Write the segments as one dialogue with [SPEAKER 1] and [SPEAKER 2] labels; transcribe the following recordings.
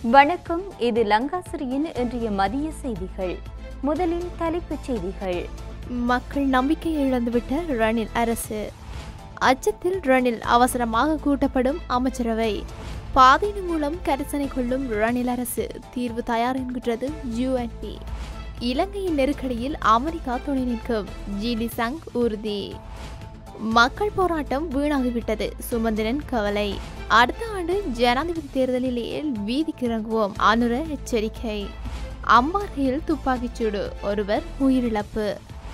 [SPEAKER 1] வணக்கம் இது லங்காசிரியின் இன்றைய மதிய செய்திகள் முதலில் தலைப்புச் செய்திகள்
[SPEAKER 2] மக்கள் நம்பிக்கை இழந்துவிட்ட ரணில் அரசு அச்சத்தில் ரணில் அவசரமாக கூட்டப்படும் அமைச்சரவை பாதையின் மூலம் கரிசனை கொள்ளும் ரணில் அரசு தீர்வு தயார் என்கின்றது யுஎன்பி இலங்கையின் நெருக்கடியில் அமெரிக்கா துணை நிற்கும் ஜிடி சங் உறுதி மக்கள் போராட்டம் வீணாகிவிட்டது சுமந்திரன் கவலை அடுத்த ஆண்டு ஜனாதிபதி தேர்தலிலேயே வீதிக்கு இறங்குவோம் அனுர எச்சரிக்கை அம்பாறையில் துப்பாக்கிச்சூடு ஒருவர் உயிரிழப்பு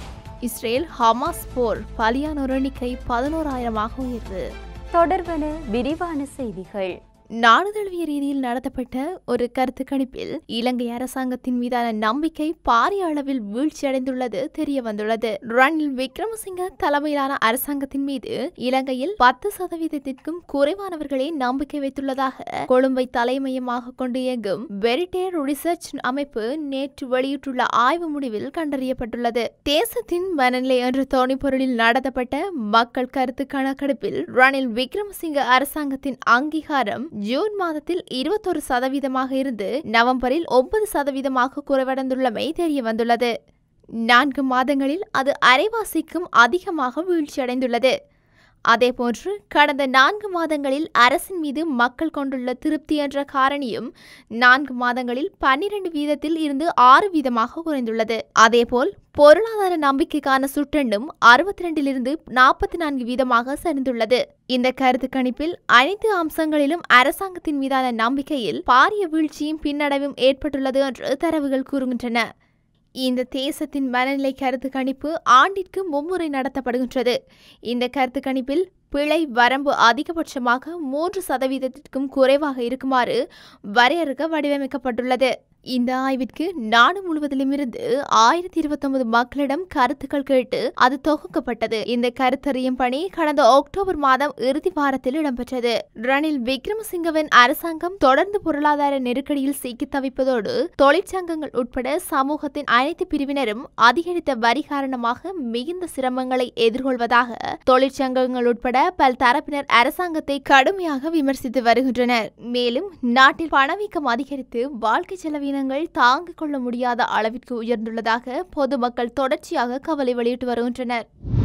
[SPEAKER 2] இஸ்ரேல் ஹமாஸ் போர் பலியானோர் எண்ணிக்கை பதினோராயிரமாக உயர்வு
[SPEAKER 1] தொடர்வன விரிவான செய்திகள்
[SPEAKER 2] நாடு தழுவிய ரீதியில் நடத்தப்பட்ட ஒரு கருத்து கணிப்பில் இலங்கை அரசாங்கத்தின் மீதான நம்பிக்கை பாரிய அளவில் வீழ்ச்சியடைந்துள்ளது தெரிய வந்துள்ளது ரணில் விக்ரமசிங்க தலைமையிலான அரசாங்கத்தின் மீது இலங்கையில் பத்து சதவீதத்திற்கும் குறைவானவர்களே நம்பிக்கை வைத்துள்ளதாக கொழும்பை தலைமையமாக கொண்டு இயங்கும் வெரிட்டேர் ரிசர்ச் அமைப்பு நேற்று வெளியிட்டுள்ள ஆய்வு முடிவில் கண்டறியப்பட்டுள்ளது தேசத்தின் மனநிலை என்ற தோணிப்பொருளில் நடத்தப்பட்ட மக்கள் கருத்து கணக்கெடுப்பில் ரணில் விக்ரமசிங்க அரசாங்கத்தின் அங்கீகாரம் ஜூன் மாதத்தில் இருபத்தொரு சதவீதமாக இருந்து நவம்பரில் ஒன்பது சதவீதமாக குறைவடைந்துள்ளமை தெரிய வந்துள்ளது நான்கு மாதங்களில் அது அரைவாசிக்கும் அதிகமாக வீழ்ச்சியடைந்துள்ளது அதேபோன்று கடந்த நான்கு மாதங்களில் அரசின் மீது மக்கள் கொண்டுள்ள திருப்தி என்ற காரணியும் நான்கு மாதங்களில் பன்னிரண்டு வீதத்தில் இருந்து ஆறு வீதமாக குறைந்துள்ளது அதேபோல் பொருளாதார நம்பிக்கைக்கான சுட்டெண்ணும் அறுபத்தி ரெண்டிலிருந்து நாற்பத்தி நான்கு வீதமாக சரிந்துள்ளது இந்த கருத்து கணிப்பில் அனைத்து அம்சங்களிலும் அரசாங்கத்தின் மீதான நம்பிக்கையில் பாரிய வீழ்ச்சியும் பின்னடைவும் ஏற்பட்டுள்ளது என்று தரவுகள் கூறுகின்றன இந்த தேசத்தின் மனநிலை கருத்து கணிப்பு ஆண்டிற்கு மும்முறை நடத்தப்படுகின்றது இந்த கருத்து கணிப்பில் பிழை வரம்பு அதிகபட்சமாக மூன்று சதவீதத்திற்கும் குறைவாக இருக்குமாறு வரையறுக்க வடிவமைக்கப்பட்டுள்ளது இந்த ஆய்விற்கு நாடு முழுவதிலும் இருந்து ஆயிரத்தி இருபத்தொன்பது மக்களிடம் கருத்துக்கள் கேட்டு அது தொகுக்கப்பட்டது இந்த கருத்தறியும் பணி கடந்த அக்டோபர் மாதம் இறுதி வாரத்தில் இடம்பெற்றது ரணில் விக்ரமசிங்கவின் அரசாங்கம் தொடர்ந்து பொருளாதார நெருக்கடியில் சிக்கி தவிப்பதோடு தொழிற்சங்கங்கள் உட்பட சமூகத்தின் அனைத்து பிரிவினரும் அதிகரித்த வரி காரணமாக மிகுந்த சிரமங்களை எதிர்கொள்வதாக தொழிற்சங்கங்கள் உட்பட பல தரப்பினர் அரசாங்கத்தை கடுமையாக விமர்சித்து வருகின்றனர் மேலும் நாட்டில் பணவீக்கம் அதிகரித்து வாழ்க்கை செலவினங்கள் தாங்கிக் கொள்ள முடியாத அளவிற்கு உயர்ந்துள்ளதாக பொதுமக்கள் தொடர்ச்சியாக கவலை வெளியிட்டு வருகின்றனர்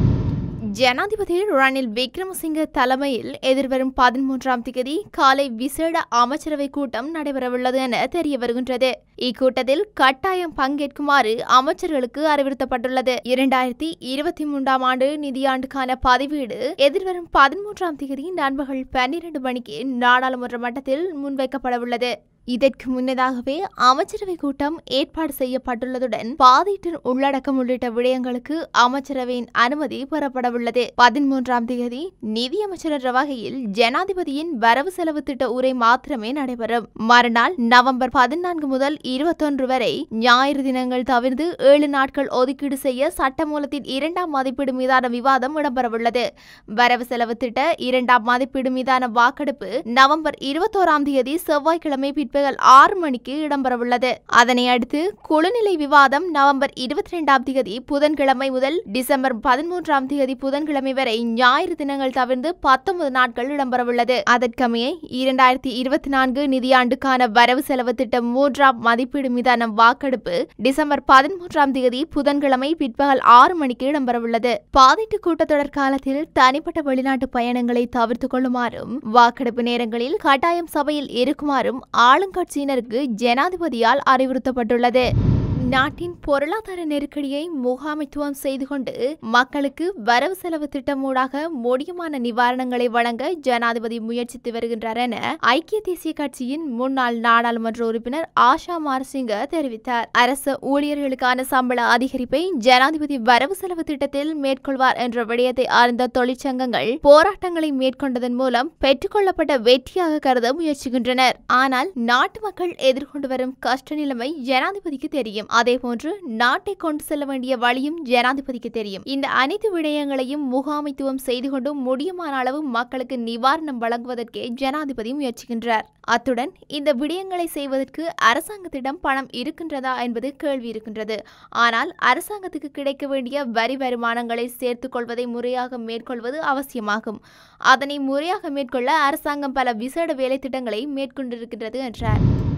[SPEAKER 2] ஜனாதிபதி ரணில் விக்ரமசிங்க தலைமையில் எதிர்வரும் பதிமூன்றாம் தேதி காலை விசேட அமைச்சரவை கூட்டம் நடைபெறவுள்ளது என தெரிய வருகின்றது இக்கூட்டத்தில் கட்டாயம் பங்கேற்குமாறு அமைச்சர்களுக்கு அறிவுறுத்தப்பட்டுள்ளது இரண்டாயிரத்தி இருபத்தி மூன்றாம் ஆண்டு நிதியாண்டுக்கான பதிவீடு எதிர்வரும் பதிமூன்றாம் தேதி நண்பகல் பன்னிரண்டு மணிக்கு நாடாளுமன்ற மட்டத்தில் முன்வைக்கப்படவுள்ளது இதற்கு முன்னதாகவே அமைச்சரவை கூட்டம் ஏற்பாடு செய்யப்பட்டுள்ளதுடன் பாதீட்டின் உள்ளடக்கம் உள்ளிட்ட விடயங்களுக்கு அமைச்சரவையின் அனுமதி பெறப்படவுள்ளது பதிமூன்றாம் தேதி நிதியமைச்சர் என்ற வகையில் ஜனாதிபதியின் வரவு செலவு திட்ட உரை மாத்திரமே நடைபெறும் மறுநாள் நவம்பர் பதினான்கு முதல் இருபத்தொன்று வரை ஞாயிறு தினங்கள் தவிர்த்து ஏழு நாட்கள் ஒதுக்கீடு செய்ய சட்டமூலத்தின் இரண்டாம் மதிப்பீடு மீதான விவாதம் இடம்பெறவுள்ளது வரவு செலவு திட்ட இரண்டாம் மதிப்பீடு மீதான வாக்கெடுப்பு நவம்பர் இருபத்தோராம் தேதி செவ்வாய்க்கிழமை பிற்பகல் ஆறு மணிக்கு இடம்பெறவுள்ளது அதனை அடுத்து குழுநிலை விவாதம் நவம்பர் இருபத்தி ரெண்டாம் தேதி புதன்கிழமை முதல் டிசம்பர் பதிமூன்றாம் தேதி புதன்கிழமை வரை ஞாயிறு தினங்கள் தவிர்த்து பத்தொன்பது நாட்கள் இடம்பெறவுள்ளது அதற்கமைய இரண்டாயிரத்தி இருபத்தி நான்கு நிதியாண்டுக்கான வரவு செலவு திட்டம் மூன்றாம் மதிப்பீடு மீதான வாக்கெடுப்பு டிசம்பர் பதிமூன்றாம் தேதி புதன்கிழமை பிற்பகல் ஆறு மணிக்கு இடம்பெறவுள்ளது பாதிட்டு கூட்டத்தொடர் காலத்தில் தனிப்பட்ட வெளிநாட்டு பயணங்களை தவிர்த்துக் கொள்ளுமாறும் வாக்கெடுப்பு நேரங்களில் கட்டாயம் சபையில் இருக்குமாறும் ஆளுங்கட்சியினருக்கு ஜனாதிபதியால் அறிவுறுத்தப்பட்டுள்ளது நாட்டின் பொருளாதார நெருக்கடியை முகாமைத்துவம் செய்து கொண்டு மக்களுக்கு வரவு செலவு திட்டம் ஊடாக முடியுமான நிவாரணங்களை வழங்க ஜனாதிபதி முயற்சித்து வருகின்றார் என ஐக்கிய தேசிய கட்சியின் முன்னாள் நாடாளுமன்ற உறுப்பினர் ஆஷா மாரசிங்க தெரிவித்தார் அரசு ஊழியர்களுக்கான சம்பள அதிகரிப்பை ஜனாதிபதி வரவு செலவு திட்டத்தில் மேற்கொள்வார் என்ற விடயத்தை அறிந்த தொழிற்சங்கங்கள் போராட்டங்களை மேற்கொண்டதன் மூலம் பெற்றுக்கொள்ளப்பட்ட வெற்றியாக கருத முயற்சிக்கின்றனர் ஆனால் நாட்டு மக்கள் எதிர்கொண்டு வரும் கஷ்ட நிலைமை ஜனாதிபதிக்கு தெரியும் அதேபோன்று நாட்டை கொண்டு செல்ல வேண்டிய வழியும் ஜனாதிபதிக்கு தெரியும் இந்த அனைத்து விடயங்களையும் முகாமைத்துவம் செய்து கொண்டு முடியுமான அளவு மக்களுக்கு நிவாரணம் வழங்குவதற்கே ஜனாதிபதி முயற்சிக்கின்றார் அத்துடன் இந்த விடயங்களை செய்வதற்கு அரசாங்கத்திடம் பணம் இருக்கின்றதா என்பது கேள்வி இருக்கின்றது ஆனால் அரசாங்கத்துக்கு கிடைக்க வேண்டிய வரி வருமானங்களை சேர்த்துக் கொள்வதை முறையாக மேற்கொள்வது அவசியமாகும் அதனை முறையாக மேற்கொள்ள அரசாங்கம் பல விசேட வேலை திட்டங்களை மேற்கொண்டிருக்கின்றது என்றார்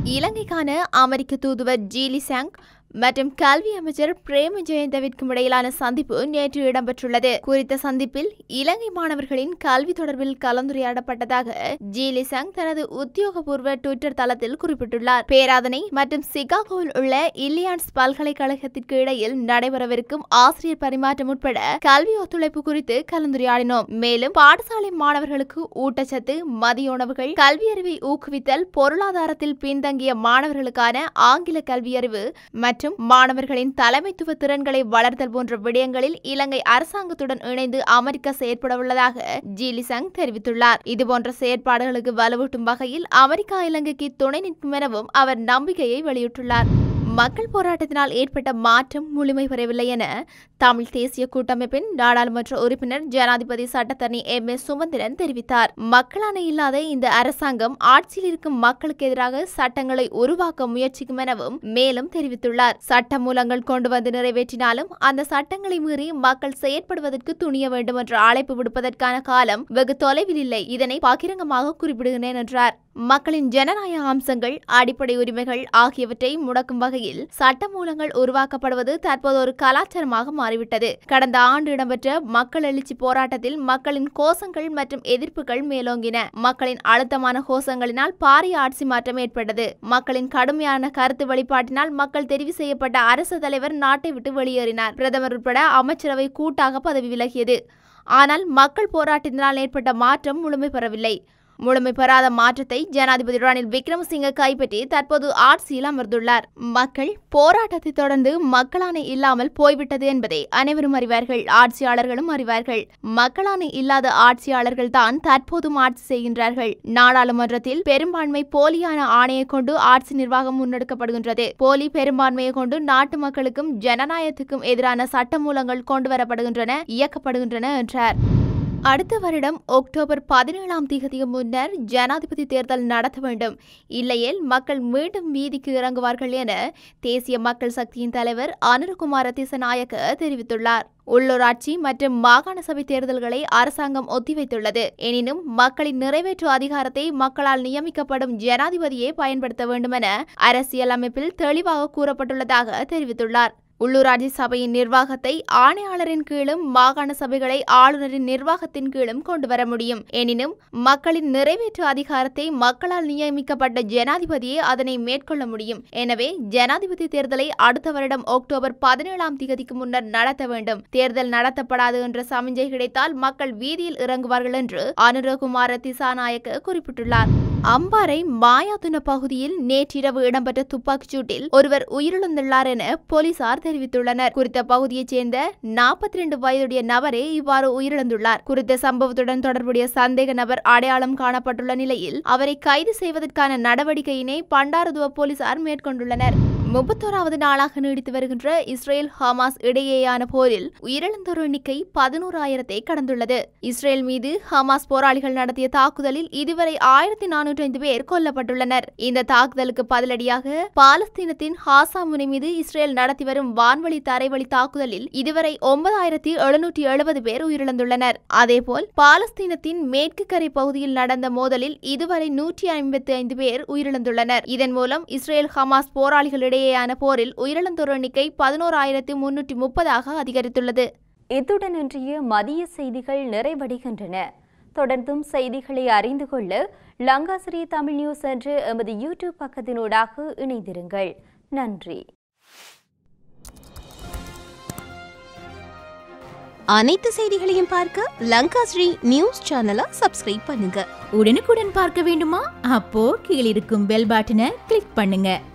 [SPEAKER 2] இலங்கைக்கான அமெரிக்க தூதுவர் ஜீலி சாங் மற்றும் கல்வி அமைச்சர் பிரேம ஜெயந்தவிற்கும் இடையிலான சந்திப்பு நேற்று இடம்பெற்றுள்ளது குறித்த சந்திப்பில் இலங்கை மாணவர்களின் கல்வி தொடர்பில் கலந்துரையாடப்பட்டதாக ஜீலி சங் தனது உத்தியோகபூர்வ ட்விட்டர் தளத்தில் குறிப்பிட்டுள்ளார் பேராதனை மற்றும் சிகாகோவில் உள்ள இல்லியான்ஸ் பல்கலைக்கழகத்திற்கு இடையில் நடைபெறவிருக்கும் ஆசிரியர் பரிமாற்றம் உட்பட கல்வி ஒத்துழைப்பு குறித்து கலந்துரையாடினோம் மேலும் பாடசாலை மாணவர்களுக்கு ஊட்டச்சத்து மதிய உணவுகள் கல்வியறிவை ஊக்குவித்தல் பொருளாதாரத்தில் பின்தங்கிய மாணவர்களுக்கான ஆங்கில கல்வியறிவு மற்றும் மாணவர்களின் தலைமைத்துவ திறன்களை வளர்த்தல் போன்ற விடயங்களில் இலங்கை அரசாங்கத்துடன் இணைந்து அமெரிக்கா செயற்படவுள்ளதாக ஜீலிசங் தெரிவித்துள்ளார் இதுபோன்ற செயற்பாடுகளுக்கு வலுவூட்டும் வகையில் அமெரிக்கா இலங்கைக்கு துணை நிற்கும் எனவும் அவர் நம்பிக்கையை வெளியிட்டுள்ளார் மக்கள் போராட்டத்தினால் ஏற்பட்ட மாற்றம் முழுமை பெறவில்லை என தமிழ் தேசிய கூட்டமைப்பின் நாடாளுமன்ற உறுப்பினர் ஜனாதிபதி சட்டத்தரணி எம் எஸ் சுமந்திரன் தெரிவித்தார் மக்களான இல்லாத இந்த அரசாங்கம் ஆட்சியில் இருக்கும் மக்களுக்கு எதிராக சட்டங்களை உருவாக்க முயற்சிக்கும் எனவும் மேலும் தெரிவித்துள்ளார் சட்ட மூலங்கள் கொண்டு வந்து நிறைவேற்றினாலும் அந்த சட்டங்களை மீறி மக்கள் செயற்படுவதற்கு துணிய வேண்டும் என்ற அழைப்பு விடுப்பதற்கான காலம் வெகு தொலைவில் இல்லை இதனை பகிரங்கமாக குறிப்பிடுகிறேன் என்றார் மக்களின் ஜனநாயக அம்சங்கள் அடிப்படை உரிமைகள் ஆகியவற்றை முடக்கும் வகையில் சட்ட மூலங்கள் உருவாக்கப்படுவது தற்போது ஒரு கலாச்சாரமாக மாறிவிட்டது கடந்த ஆண்டு இடம்பெற்ற மக்கள் எழுச்சி போராட்டத்தில் மக்களின் கோஷங்கள் மற்றும் எதிர்ப்புகள் மேலோங்கின மக்களின் அழுத்தமான கோஷங்களினால் பாரிய ஆட்சி மாற்றம் ஏற்பட்டது மக்களின் கடுமையான கருத்து வெளிப்பாட்டினால் மக்கள் தெரிவு செய்யப்பட்ட அரசு தலைவர் நாட்டை விட்டு வெளியேறினார் பிரதமர் உட்பட அமைச்சரவை கூட்டாக பதவி விலகியது ஆனால் மக்கள் போராட்டத்தினால் ஏற்பட்ட மாற்றம் முழுமை பெறவில்லை முழுமை பெறாத மாற்றத்தை ஜனாதிபதி ரணில் விக்ரமசிங்க கைப்பற்றி தற்போது ஆட்சியில் அமர்ந்துள்ளார் மக்கள் போராட்டத்தை தொடர்ந்து மக்களாணை இல்லாமல் போய்விட்டது என்பதை அனைவரும் அறிவார்கள் ஆட்சியாளர்களும் அறிவார்கள் மக்களாணை இல்லாத ஆட்சியாளர்கள் தான் தற்போதும் ஆட்சி செய்கின்றார்கள் நாடாளுமன்றத்தில் பெரும்பான்மை போலியான ஆணையை கொண்டு ஆட்சி நிர்வாகம் முன்னெடுக்கப்படுகின்றது போலி பெரும்பான்மையை கொண்டு நாட்டு மக்களுக்கும் ஜனநாயகத்துக்கும் எதிரான சட்டமூலங்கள் கொண்டுவரப்படுகின்றன இயக்கப்படுகின்றன என்றார் அடுத்த வருடம் அக்டோபர் பதினேழாம் தேதிக்கு முன்னர் ஜனாதிபதி தேர்தல் நடத்த வேண்டும் இல்லையேல் மக்கள் மீண்டும் வீதிக்கு இறங்குவார்கள் என தேசிய மக்கள் சக்தியின் தலைவர் அனுரகுமார திசநாயக்க தெரிவித்துள்ளார் உள்ளூராட்சி மற்றும் மாகாண சபை தேர்தல்களை அரசாங்கம் ஒத்திவைத்துள்ளது எனினும் மக்களின் நிறைவேற்று அதிகாரத்தை மக்களால் நியமிக்கப்படும் ஜனாதிபதியே பயன்படுத்த வேண்டுமென அரசியல் அமைப்பில் தெளிவாக கூறப்பட்டுள்ளதாக தெரிவித்துள்ளார் உள்ளூராட்சி சபையின் நிர்வாகத்தை ஆணையாளரின் கீழும் மாகாண சபைகளை ஆளுநரின் நிர்வாகத்தின் கீழும் கொண்டு வர முடியும் எனினும் மக்களின் நிறைவேற்று அதிகாரத்தை மக்களால் நியமிக்கப்பட்ட ஜனாதிபதியே அதனை மேற்கொள்ள முடியும் எனவே ஜனாதிபதி தேர்தலை அடுத்த வருடம் அக்டோபர் பதினேழாம் தேதிக்கு முன்னர் நடத்த வேண்டும் தேர்தல் நடத்தப்படாது என்ற சமிஞ்சை கிடைத்தால் மக்கள் வீதியில் இறங்குவார்கள் என்று அனுரகுமார திசாநாயக்க குறிப்பிட்டுள்ளார் அம்பாறை மாயாதுன பகுதியில் நேற்றிரவு இடம்பெற்ற துப்பாக்கிச் சூட்டில் ஒருவர் உயிரிழந்துள்ளார் என போலீசார் தெரிவித்துள்ளனர் குறித்த பகுதியைச் சேர்ந்த நாற்பத்தி ரெண்டு வயதுடைய நபரே இவ்வாறு உயிரிழந்துள்ளார் குறித்த சம்பவத்துடன் தொடர்புடைய சந்தேக நபர் அடையாளம் காணப்பட்டுள்ள நிலையில் அவரை கைது செய்வதற்கான நடவடிக்கையினை பண்டாரதுவ போலீசார் மேற்கொண்டுள்ளனர் முப்பத்தோராவது நாளாக நீடித்து வருகின்ற இஸ்ரேல் ஹமாஸ் இடையேயான போரில் உயிரிழந்தோர் எண்ணிக்கை பதினோராயிரத்தை கடந்துள்ளது இஸ்ரேல் மீது ஹமாஸ் போராளிகள் நடத்திய தாக்குதலில் இதுவரை ஆயிரத்தி நானூற்றி ஐந்து பேர் கொல்லப்பட்டுள்ளனர் இந்த தாக்குதலுக்கு பதிலடியாக பாலஸ்தீனத்தின் ஹாசா முனை மீது இஸ்ரேல் நடத்தி வரும் வான்வழி தரைவழி தாக்குதலில் இதுவரை ஒன்பதாயிரத்தி எழுநூற்றி எழுபது பேர் உயிரிழந்துள்ளனர் அதேபோல் பாலஸ்தீனத்தின் மேற்கு கரை பகுதியில் நடந்த மோதலில் இதுவரை நூற்றி ஐம்பத்தி ஐந்து பேர் உயிரிழந்துள்ளனர் இதன் மூலம் இஸ்ரேல் ஹமாஸ் போராளிகளிடையேயான போரில் உயிரிழந்தோர் எண்ணிக்கை பதினோராயிரத்தி முன்னூற்றி முப்பதாக அதிகரித்துள்ளது
[SPEAKER 1] இத்துடன் இன்றைய மதிய செய்திகள் நிறைவடைகின்றன தொடர்ந்தும் செய்திகளை அறிந்து கொள்ள லங்காசிரி தமிழ் நியூஸ் என்ற எமது யூடியூப் பக்கத்தினூடாக இணைந்திருங்கள் நன்றி
[SPEAKER 3] அனைத்து செய்திகளையும் பார்க்க லங்கா ஸ்ரீ நியூஸ் சேனலை சப்ஸ்கிரைப் பண்ணுங்க
[SPEAKER 4] உடனுக்குடன் பார்க்க வேண்டுமா அப்போ கீழிருக்கும் பெல் பட்டனை கிளிக் பண்ணுங்க